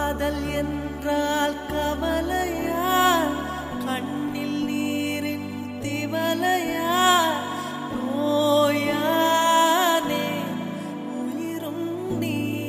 காதல் என்றால் கவலையா கண்ணில் நீரின் திவலையா நோயானே உயிரும் நீ